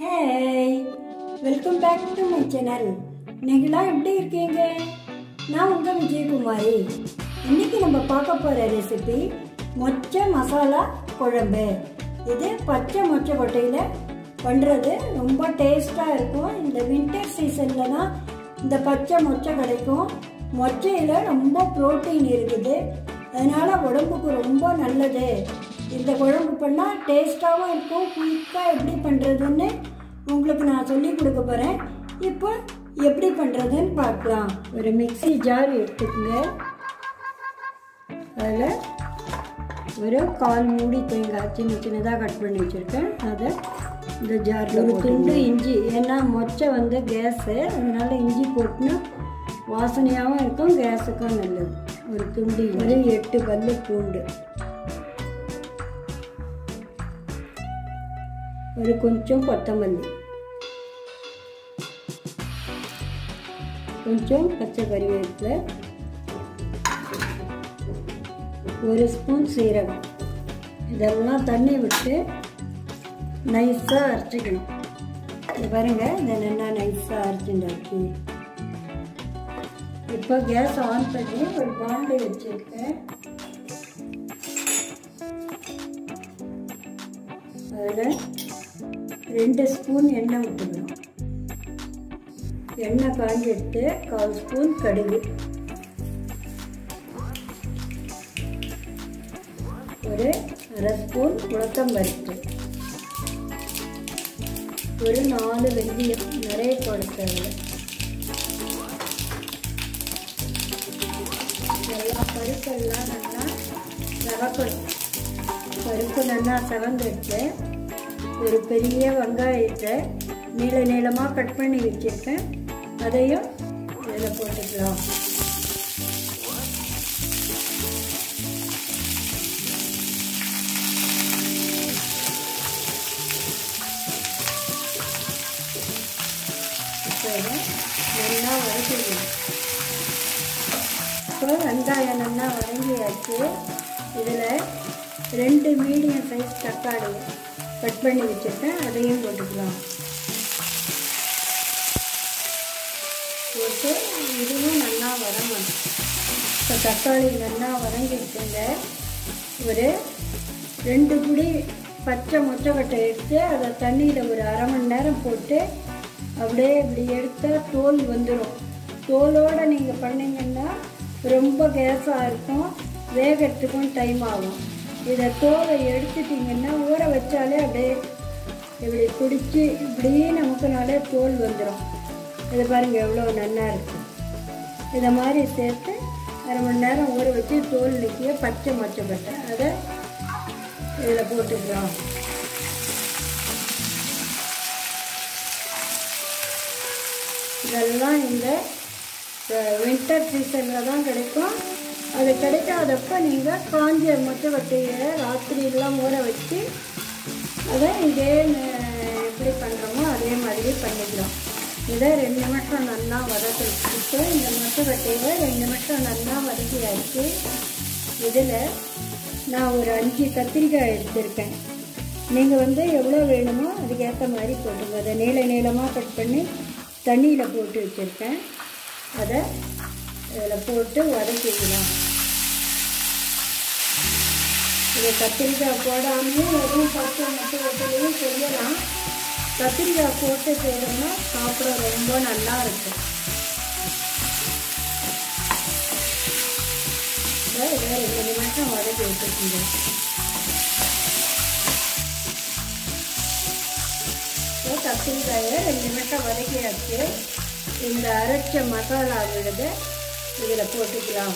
hey welcome back to my channel நீங்களாம் எப்படி இருக்கீங்க நான் உங்கள் விஜயகுமாரி இன்னைக்கு நம்ம பார்க்க போகிற ரெசிபி மொச்சை மசாலா குழம்பு இது பச்சை மொச்சை கொட்டையில் பண்ணுறது ரொம்ப டேஸ்ட்டாக இருக்கும் இந்த வின்டர் சீசனில் தான் இந்த பச்சை மொச்சை கிடைக்கும் மொச்சையில் ரொம்ப புரோட்டீன் இருக்குது அதனால் உடம்புக்கு ரொம்ப நல்லது இந்த குழம்பு பண்ணால் டேஸ்ட்டாகவும் இருக்கும் குயிக்காக எப்படி பண்ணுறதுன்னு உங்களுக்கு நான் சொல்லி கொடுக்க போகிறேன் இப்போ எப்படி பண்ணுறதுன்னு பார்க்கலாம் ஒரு மிக்ஸி ஜார் எடுத்துக்கோங்க அதில் ஒரு கால் மூடி தேங்காய் சின்ன சின்னதாக கட் பண்ணி வச்சுருக்கேன் அதை இந்த ஜாரில் ஒரு துண்டு இஞ்சி ஏன்னா மொச்சை வந்து கேஸு அதனால இஞ்சி போட்டுனா வாசனையாகவும் இருக்கும் கேஸுக்கும் நல்லது ஒரு துண்டு ஒரு எட்டு பல்லு பூண்டு ஒரு கொஞ்சம் கொத்தமல்லி கொஞ்சம் பச்சை கறிவேப்பிலை ஒரு ஸ்பூன் சீரகம் இதெல்லாம் தண்ணி விட்டு நைஸாக அரைச்சிக்கணும் இது பாருங்க இதை நல்லா நைஸாக அரைச்சுண்டாச்சு இப்போ கேஸ் ஆன் பண்ணி ஒரு பாண்டு வச்சுருக்கேன் அதில் ரெண்டு ஸ்பூன் எண்ணெய் விட்டுக்கணும் எண்ணெய் காஞ்சிட்டு கால் ஸ்பூன் கடுகு ஒரு அரை ஸ்பூன் உளுத்தம் பருப்பு ஒரு நாலு வெந்தயம் நிறைய கொடுத்தது எல்லா பருப்பெல்லாம் நல்லா செவக்கணும் பருப்பு நல்லா செவந்துட்டு ஒரு பெரிய வெங்காயத்தை நீள நீளமாக கட் பண்ணி வச்சுருக்கேன் அதையும் இதில் போட்டுக்கலாம் இப்போ இதை நல்லா வதக்கிக்கணும் இப்போ வெங்காயம் நல்லா வதங்கியாச்சு இதில் ரெண்டு மீடியம் சைஸ் தக்காளி கட் பண்ணி வச்சுருக்கேன் அதையும் போட்டுக்கலாம் போட்டு இதுவும் நல்லா வதங்கணும் இப்போ தக்காளி நல்லா வதங்கிட்டுங்க ஒரு ரெண்டு புடி பச்சை மொச்சக்கட்டை எடுத்து அதை தண்ணியில் ஒரு அரை மணி நேரம் போட்டு அப்படியே இப்படி எடுத்தால் தோல் வந்துடும் தோலோடு நீங்கள் பண்ணிங்கன்னா ரொம்ப கேஸாக இருக்கும் வேகிறதுக்கும் டைம் ஆகும் இதை தோலை எடுத்துட்டிங்கன்னா ஊற வச்சாலே அப்படியே இப்படி பிடிச்சி இப்படியே நமக்குனாலே தோல் வந்துடும் இது பாருங்கள் எவ்வளோ நல்லா இருக்கும் இதை மாதிரி சேர்த்து அரை மணி நேரம் ஊற வச்சு தோல் நிற்கிய பச்சை மொச்சப்பட்டை அதை இதில் போட்டுக்கிறோம் இதெல்லாம் இந்த வின்டர் சீசனில் தான் கிடைக்கும் அது கிடைக்காதப்ப நீங்கள் காஞ்ச மொச்சவட்டையை ராத்திரியெல்லாம் ஊற வச்சு அதை இதே எப்படி பண்ணுறோமோ அதே மாதிரி பண்ணிக்கிறோம் இதை ரெண்டு நிமிஷம் நல்லா வதக்கணும் இப்போ இந்த மொச்சவட்டையை ரெண்டு நிமிஷம் நல்லா வதக்கியாச்சு இதில் நான் ஒரு அஞ்சு கத்திரிக்காய் எடுத்திருக்கேன் நீங்கள் வந்து எவ்வளோ வேணுமோ அதுக்கேற்ற மாதிரி போட்டுங்க அதை நீள நீளமாக கட் பண்ணி தண்ணியில் போட்டு வச்சுருக்கேன் அதை இதில் போட்டு வதக்கிக்கலாம் இதை கத்திரிக்காய் போடாமையும் வெறும் பச்சை மட்டும் வட்டிலையும் செய்யலாம் கத்திரிக்காய் போட்டு செய்யணும்னா சாப்பிட ரொம்ப நல்லா இருக்கும் இதை ரெண்டு நிமிஷம் வதக்கி வச்சுருக்கீங்க கத்திரிக்காயை ரெண்டு நிமிஷம் வதக்கியாச்சு இந்த அரைச்ச மசாலா விழுத இதில் போட்டுக்கலாம்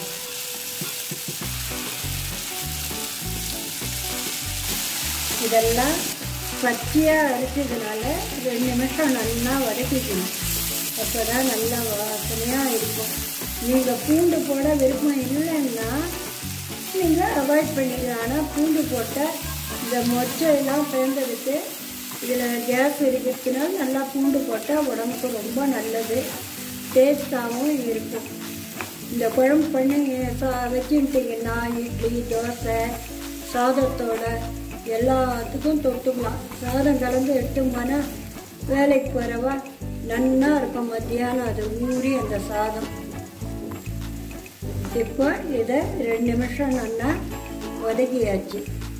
இதெல்லாம் பச்சையாக அரைச்சதுனால ரெண்டு நிமிஷம் நல்லா வதக்கிக்கணும் அப்போ தான் நல்லா வாசனையாக இருக்கும் நீங்கள் பூண்டு போட விருப்பம் இல்லைன்னா நீங்கள் அவாய்ட் பண்ணிக்கலாம் ஆனால் பூண்டு போட்டால் இந்த மொச்சையெல்லாம் பிறந்ததுக்கு இதில் கேஸ் இருக்கிறதுனால நல்லா பூண்டு போட்டால் உடம்புக்கு ரொம்ப நல்லது டேஸ்டாகவும் இருக்கும் இந்த குழம்பு பண்ணி சா வச்சுட்டிங்கன்னா இட்லி தோசை சாதத்தோட எல்லாத்துக்கும் தொட்டுக்கலாம் சாதம் கலந்து எடுத்தோம்னா வேலைக்கு போகிறவா நன்னா இருக்கும் மத்தியானம் அது ஊறி அந்த சாதம் இப்போ இதை ரெண்டு நிமிஷம் நல்லா வதக்கியாச்சு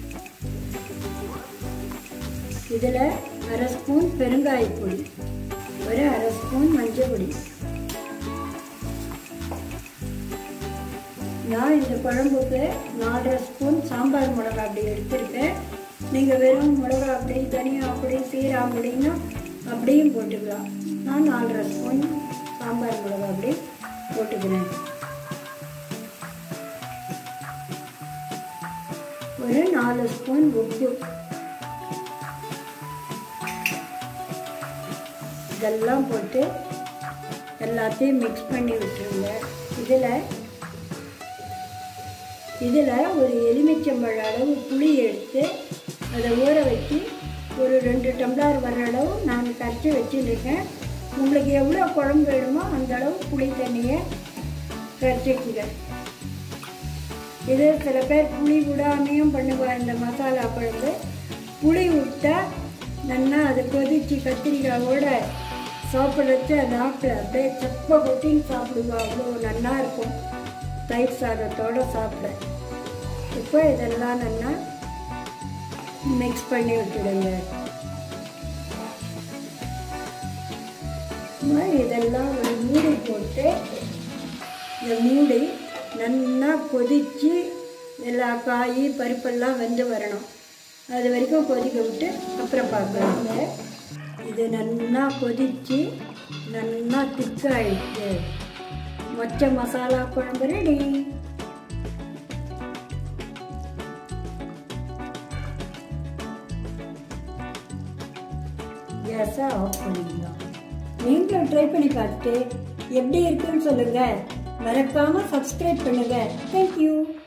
இதில் அரை ஸ்பூன் பெருங்காயப்பொடி ஒரு அரை ஸ்பூன் மஞ்சள் பொடி நான் இந்த குழம்புக்கு நாலரை ஸ்பூன் சாம்பார் மிளகா அப்படி எடுத்திருக்கேன் நீங்கள் வெறும் மிளகா அப்படி தனியாக அப்படி சீரா அப்படின்னா அப்படியும் போட்டுக்கலாம் நான் நாலரை ஸ்பூன் சாம்பார் மிளகா அப்படி போட்டுக்கிறேன் ஒரு நாலு ஸ்பூன் உப்பு இதெல்லாம் போட்டு எல்லாத்தையும் மிக்ஸ் பண்ணி விட்டுருங்க இதில் இதில் ஒரு எலுமிச்சம்பழ அளவு புளி எடுத்து அதை ஊற வச்சு ஒரு ரெண்டு டம்ளர் வர்ற அளவு நான் கரைச்சி வச்சுருக்கேன் உங்களுக்கு எவ்வளோ குழம்பு வேணுமோ அந்த அளவு புளி தண்ணியை கரைச்சிக்குங்க இது சில பேர் புளி விடாமையும் பண்ணுவா இந்த மசாலா குழம்பு புளி விட்டா நல்லா அதை கொதிச்சு கத்திரிக்காயோட சாப்பிட்றச்சு நாக்கில் அப்படியே செப்ப கொட்டின்னு சாப்பிடுவா அவ்வளோ நல்லா இருக்கும் தயிர் சாதத்தோடு சாப்பிட இப்போ இதெல்லாம் நல்லா மிக்ஸ் பண்ணி விட்டுடுங்க இதெல்லாம் ஒரு மூடி போட்டு இந்த மூடி நல்லா கொதித்து எல்லா காய் பருப்பெல்லாம் வெந்து வரணும் அது வரைக்கும் கொதிக்க விட்டு அப்புறம் பார்க்கலாங்க இது நல்லா கொதித்து நல்லா திக்காயிடுச்சு மொச்ச மசாலா குழம்பு ரெடி கேஸை ஆஃப் பண்ணிக்கலாம் நீங்களும் ட்ரை பண்ணி பார்த்துட்டு எப்படி இருக்குன்னு சொல்லுங்கள் மறக்காமல் சப்ஸ்கிரைப் பண்ணுங்கள் தேங்க்யூ